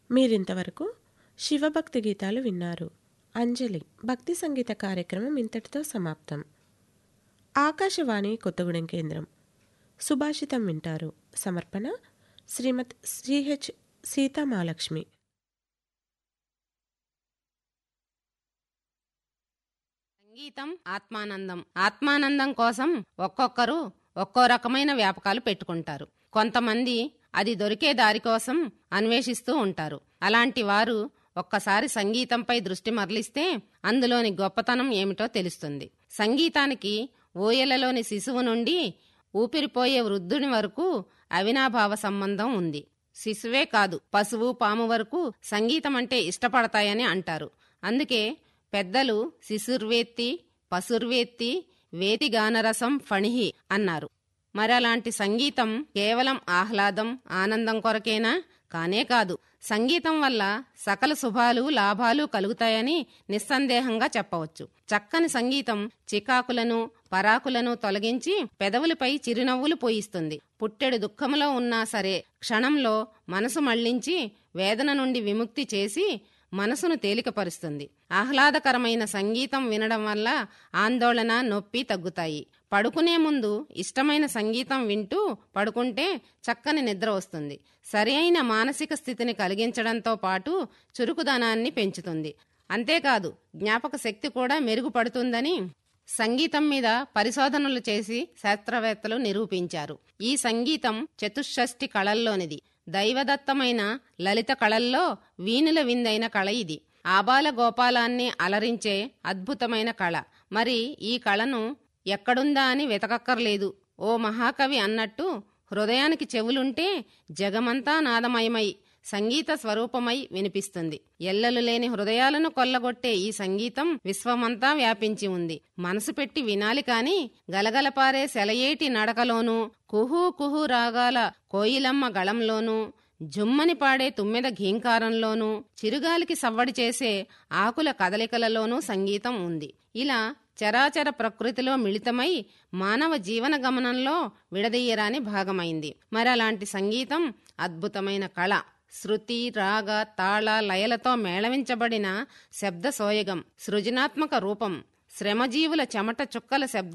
మీరింతవరకు శివభక్తి గీతాలు విన్నారు అంజలి భక్తి సంగీత కార్యక్రమం ఇంతటితో సమాప్తం ఆకాశవాణి కొత్తగూడెం కేంద్రం సుభాషితం వింటారు సమర్పణ శ్రీమతి సిహెచ్ సీతామాలక్ష్మి సంగీతం ఆత్మానందం ఆత్మానందం కోసం ఒక్కొక్కరు ఒక్కో రకమైన వ్యాపకాలు పెట్టుకుంటారు కొంతమంది అది దొరికే దారి కోసం అన్వేషిస్తూ ఉంటారు అలాంటి వారు ఒక్కసారి సంగీతంపై దృష్టి మరలిస్తే అందులోని గొప్పతనం ఏమిటో తెలుస్తుంది సంగీతానికి ఊయలలోని శిశువు నుండి ఊపిరిపోయే వృద్ధుని వరకు అవినాభావ సంబంధం ఉంది శిశువే కాదు పశువు పాము వరకు సంగీతం అంటే ఇష్టపడతాయని అంటారు అందుకే పెద్దలు శిశుర్వేత్తి పశుర్వేత్తి వేతి గానరసం ఫణిహి అన్నారు మరి అలాంటి సంగీతం కేవలం ఆహ్లాదం ఆనందం కొరకేనా కానే కాదు సంగీతం వల్ల సకల శుభాలు లాభాలు కలుగుతాయని నిస్సందేహంగా చెప్పవచ్చు చక్కని సంగీతం చికాకులను పరాకులను తొలగించి పెదవులపై చిరునవ్వులు పోయిస్తుంది పుట్టెడు దుఃఖములో ఉన్నా సరే క్షణంలో మనసు మళ్లించి వేదన నుండి విముక్తి చేసి మనసును తేలికపరుస్తుంది ఆహ్లాదకరమైన సంగీతం వినడం వల్ల ఆందోళన నొప్పి తగ్గుతాయి పడుకునే ముందు ఇష్టమైన సంగీతం వింటూ పడుకుంటే చక్కని నిద్ర వస్తుంది సరి అయిన మానసిక స్థితిని కలిగించడంతో పాటు చురుకుదనాన్ని పెంచుతుంది అంతేకాదు జ్ఞాపక శక్తి కూడా మెరుగుపడుతుందని సంగీతం మీద పరిశోధనలు చేసి శాస్త్రవేత్తలు నిరూపించారు ఈ సంగీతం చతుషష్ఠి కళల్లోనిది దైవదత్తమైన లలిత కళల్లో వీణుల విందైన కళ ఇది ఆబాల గోపాలాన్ని అలరించే అద్భుతమైన కళ మరి ఈ కళను ఎక్కడుందా అని వెతకక్కర్లేదు ఓ మహాకవి అన్నట్టు హృదయానికి చెవులుంటే జగమంతా నాదమయమై సంగీత స్వరూపమై వినిపిస్తుంది ఎల్లలు లేని హృదయాలను కొల్లగొట్టే ఈ సంగీతం విశ్వమంతా వ్యాపించి ఉంది మనసు పెట్టి వినాలి కాని గలగలపారే సెలయేటి నడకలోనూ కుహూ కుహూ రాగాల కోయిలమ్మ గళంలోనూ జుమ్మని పాడే తుమ్మెద ఘీంకారంలోనూ చిరుగాలికి సవ్వడి చేసే ఆకుల కదలికలలోనూ సంగీతం ఉంది ఇలా చరాచర ప్రకృతిలో మిళితమై మానవ జీవన గమనంలో విడదీయరాని భాగమైంది మరి అలాంటి సంగీతం అద్భుతమైన కళ శృతి రాగ తాళ లయలతో మేళవించబడిన శబ్ద సోయగం సృజనాత్మక రూపం శ్రమజీవుల చెమట చుక్కల శబ్ద